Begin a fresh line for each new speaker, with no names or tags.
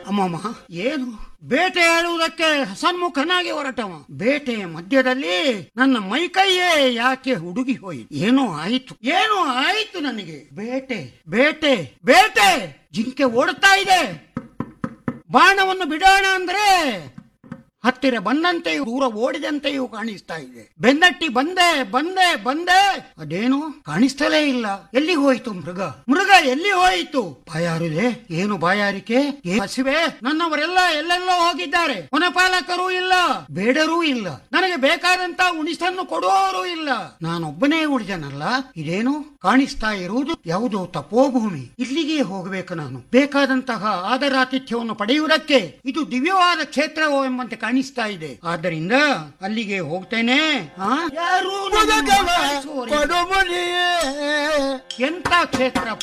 ಅಮ್ಮಮ್ಮ ಏನು ಬೇಟೆ ಆಡುವುದಕ್ಕೆ ಹಸನ್ಮುಖನಾಗಿ ಹೊರಟವ ಬೇಟೆಯ ಮಧ್ಯದಲ್ಲಿ ನನ್ನ ಮೈಕೈಯೇ ಯಾಕೆ ಹುಡುಗಿ ಹೋಯಿತು ಏನೋ ಆಯಿತು ಏನೋ ಆಯಿತು ನನಗೆ ಬೇಟೆ ಬೇಟೆ ಬೇಟೆ ಜಿಂಕೆ ಓಡುತ್ತಾ ಇದೆ ಬಾಣವನ್ನು ಬಿಡೋಣ ಅಂದ್ರೆ ಹತ್ತಿರ ಬಂದಂತೆಯೂ ದೂರ ಓಡಿದಂತೆಯೂ ಕಾಣಿಸ್ತಾ ಇದೆ ಬೆನ್ನಟ್ಟಿ ಬಂದೆ ಬಂದೆ ಬಂದೆ ಅದೇನು ಕಾಣಿಸ್ತಲೇ ಇಲ್ಲ ಎಲ್ಲಿ ಹೋಯಿತು ಮೃಗ ಮೃಗ ಎಲ್ಲಿ ಹೋಯಿತು ಬಾಯಾರಿದೆ ಏನು ಬಾಯಾರಿಕೆ ಏನ್ ಹಸಿವೆ ನನ್ನವರೆಲ್ಲ ಎಲ್ಲೆಲ್ಲೋ ಹೋಗಿದ್ದಾರೆ ವನಪಾಲಕರೂ ಇಲ್ಲ ಬೇಡರೂ ಇಲ್ಲ ನನಗೆ ಬೇಕಾದಂತ ಉಣಿಸನ್ನು ಕೊಡುವವರು ಇಲ್ಲ ನಾನೊಬ್ಬನೇ ಉಳಿದನಲ್ಲ ಇದೇನು ಕಾಣಿಸ್ತಾ ಇರುವುದು ಯಾವುದೋ ತಪೋಭೂಮಿ ಇಲ್ಲಿಗೆ ಹೋಗಬೇಕು ನಾನು ಬೇಕಾದಂತಹ ಆದರಾತಿಥ್ಯವನ್ನು ಪಡೆಯುವುದಕ್ಕೆ ಇದು ದಿವ್ಯವಾದ ಕ್ಷೇತ್ರವೋ ಎಂಬಂತೆ ಕಾಣಿಸ್ತಾ ಇದೆ ಆದ್ದರಿಂದ ಅಲ್ಲಿಗೆ ಹೋಗ್ತೇನೆ ಆ? ಯಾರೂ ನನ್ನ
ಮುದಕವ
ಮಾತಾಡಿಸುವವರಿಲ್ಲ.
ಕೊಡುಮುನಿಯೇ
ಎಂತ ಕ್ಷೇತ್ರ